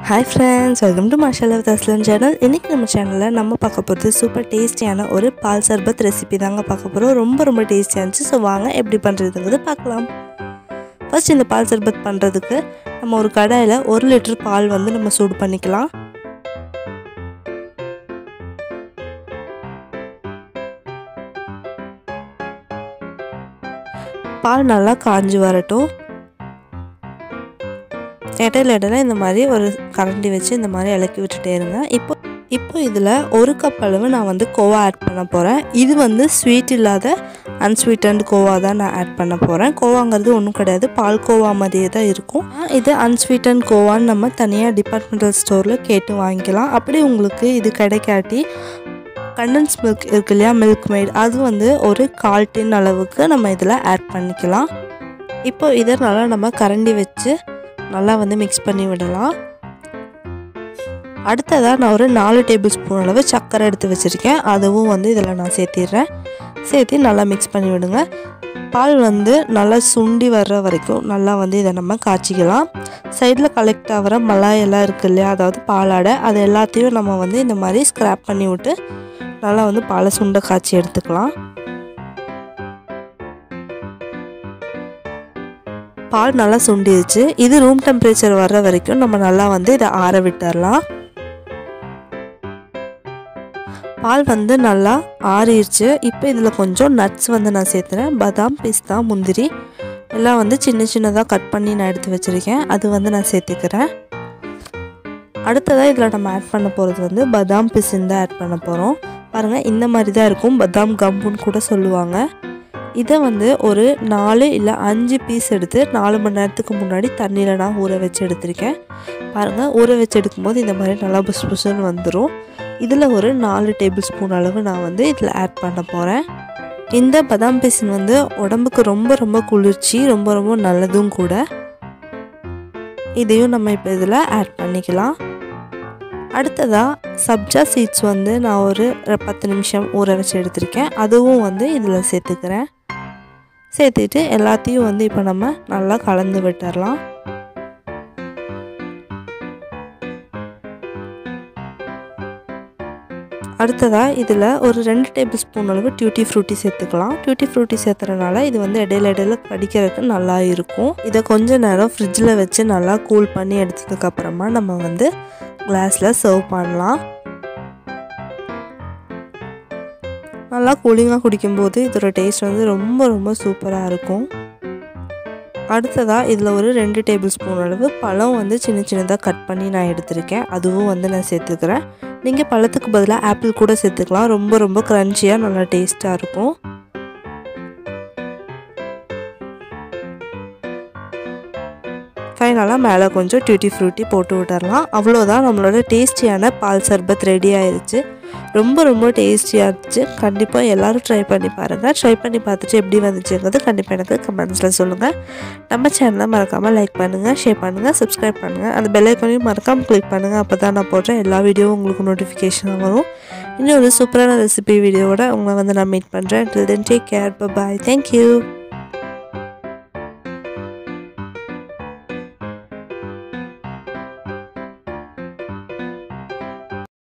hi friends welcome to மாஷாலா தஸ்லன் channel இன்றைக்கி நம்ம சேனலில் நம்ம பார்க்க போகிறது சூப்பர் டேஸ்டியான ஒரு பால் சர்பத் ரெசிபி தாங்க பார்க்க போகிறோம் ரொம்ப ரொம்ப டேஸ்டியாக இருந்துச்சு ஸோ வாங்க எப்படி பண்ணுறதுங்கிறது பார்க்கலாம் ஃபர்ஸ்ட் இந்த பால் சர்பத் பண்ணுறதுக்கு நம்ம ஒரு கடாயில் ஒரு லிட்டர் பால் வந்து நம்ம சூடு பண்ணிக்கலாம் பால் நல்லா காஞ்சி வரட்டும் இடையில இடையில இந்த மாதிரி ஒரு கரண்டி வச்சு இந்த மாதிரி இலக்கி விட்டுட்டே இருங்க இப்போ இப்போ இதில் ஒரு கப் அளவு நான் வந்து கோவா ஆட் பண்ண போகிறேன் இது வந்து ஸ்வீட் இல்லாத அன்ஸ்வீட்டன்ட் கோவா தான் நான் ஆட் பண்ண போகிறேன் கோவாங்கிறது ஒன்றும் கிடையாது பால் கோவா மாதிரியே தான் இருக்கும் இது அன்ஸ்வீட்டன் கோவான்னு நம்ம தனியாக டிபார்ட்மெண்டல் ஸ்டோரில் கேட்டு வாங்கிக்கலாம் அப்படி உங்களுக்கு இது கிடைக்காட்டி கண்டன்ஸ் மில்க் இருக்கு இல்லையா மில்க் மேட் அது வந்து ஒரு கால் டின் அளவுக்கு நம்ம இதில் ஆட் பண்ணிக்கலாம் இப்போ இதை நல்லா நம்ம கரண்டி வச்சு நல்லா வந்து மிக்ஸ் பண்ணி விடலாம் அடுத்ததாக நான் ஒரு நாலு டேபிள் ஸ்பூன் அளவு சர்க்கரை எடுத்து வச்சுருக்கேன் அதுவும் வந்து இதில் நான் சேர்த்திடுறேன் சேர்த்து நல்லா மிக்ஸ் பண்ணி விடுங்க பால் வந்து நல்லா சுண்டி வர்ற வரைக்கும் நல்லா வந்து இதை நம்ம காய்ச்சிக்கலாம் சைடில் கலெக்ட் ஆகிற மலாய் எல்லாம் இருக்குது இல்லையா அதாவது பாலாடை அது எல்லாத்தையும் நம்ம வந்து இந்த மாதிரி ஸ்க்ராப் பண்ணி விட்டு நல்லா வந்து பாலை சுண்டை காய்ச்சி எடுத்துக்கலாம் பால் நல்லா சுண்டிடுச்சு இது ரூம் டெம்பரேச்சர் வர்ற வரைக்கும் நம்ம நல்லா வந்து இதை ஆற விட்டுறலாம் பால் வந்து நல்லா ஆறிடுச்சு இப்போ இதில் கொஞ்சம் நட்ஸ் வந்து நான் சேர்த்துறேன் பாதாம் பிஸ்தா முந்திரி எல்லாம் வந்து சின்ன சின்னதாக கட் பண்ணி நான் எடுத்து வச்சுருக்கேன் அது வந்து நான் சேர்த்துக்கிறேன் அடுத்ததாக இதில் நம்ம ஆட் பண்ண போகிறது வந்து பாதாம் பிசின் தான் ஆட் பண்ண போகிறோம் பாருங்கள் இந்த மாதிரி தான் இருக்கும் பாதாம் கம்புன்னு கூட சொல்லுவாங்க இதை வந்து ஒரு நாலு இல்லை அஞ்சு பீஸ் எடுத்து நாலு மணி நேரத்துக்கு முன்னாடி தண்ணியில் நான் ஊற வச்சு எடுத்திருக்கேன் பாருங்கள் ஊற வச்சு எடுக்கும்போது இந்த மாதிரி நல்லா புஷ் புஷ்ன்னு வந்துடும் இதில் ஒரு நாலு டேபிள் ஸ்பூன் அளவு நான் வந்து இதில் ஆட் பண்ண போகிறேன் இந்த பதாம் பிசின் வந்து உடம்புக்கு ரொம்ப ரொம்ப குளிர்ச்சி ரொம்ப ரொம்ப நல்லதும் கூட இதையும் நம்ம இப்போ இதில் ஆட் பண்ணிக்கலாம் அடுத்ததாக சப்ஜா சீட்ஸ் வந்து நான் ஒரு பத்து நிமிஷம் ஊற வச்சு எடுத்திருக்கேன் அதுவும் வந்து இதில் சேர்த்துக்கிறேன் சேர்த்துட்டு எல்லாத்தையும் வந்து இப்போ நம்ம நல்லா கலந்து விட்டுறலாம் அடுத்ததாக இதில் ஒரு ரெண்டு டேபிள் ஸ்பூன் அளவு டியூட்டி ஃப்ரூட்டி சேர்த்துக்கலாம் டியூட்டி ஃப்ரூட்டி சேர்த்துறதுனால இது வந்து இடையில இடையில கடிக்கிறதுக்கு நல்லா இருக்கும் இதை கொஞ்ச நேரம் ஃப்ரிட்ஜில் வச்சு நல்லா கூல் பண்ணி எடுத்ததுக்கப்புறமா நம்ம வந்து கிளாஸில் சர்வ் பண்ணலாம் நல்லா கூலிங்காக குடிக்கும்போது இதோட டேஸ்ட் வந்து ரொம்ப ரொம்ப சூப்பராக இருக்கும் அடுத்ததாக இதில் ஒரு ரெண்டு டேபிள் ஸ்பூன் அளவு பழம் வந்து சின்ன சின்னதாக கட் பண்ணி நான் எடுத்திருக்கேன் அதுவும் வந்து நான் சேர்த்துக்கிறேன் நீங்கள் பழத்துக்கு பதிலாக ஆப்பிள் கூட சேர்த்துக்கலாம் ரொம்ப ரொம்ப க்ரன்ச்சியாக நல்லா டேஸ்ட்டாக இருக்கும் ஃபைனலாக மேலே கொஞ்சம் டியூட்டி ஃப்ரூட்டி போட்டு விட்டுறலாம் அவ்வளோதான் நம்மளோட டேஸ்டியான பால் சர்பத் ரெடி ஆயிடுச்சு ரொம்ப ரொம்ப டேஸ்டியாக இருந்துச்சு கண்டிப்பாக எல்லோரும் ட்ரை பண்ணி பாருங்கள் ட்ரை பண்ணி பார்த்துட்டு எப்படி வந்துச்சுங்கிறது கண்டிப்பாக எனக்கு கமெண்ட்ஸில் சொல்லுங்கள் நம்ம சேனலை மறக்காமல் லைக் பண்ணுங்கள் ஷேர் பண்ணுங்கள் சப்ஸ்கிரைப் பண்ணுங்கள் அந்த பெல் ஐக்கானையும் மறக்காமல் கிளிக் பண்ணுங்கள் அப்போ தான் நான் போடுற எல்லா வீடியோவும் உங்களுக்கு நோட்டிஃபிகேஷன் வரும் இன்னும் ஒரு சூப்பரான ரெசிபி வீடியோவோட உங்களை வந்து நான் மீட் பண்ணுறேன் till then take care bye thank you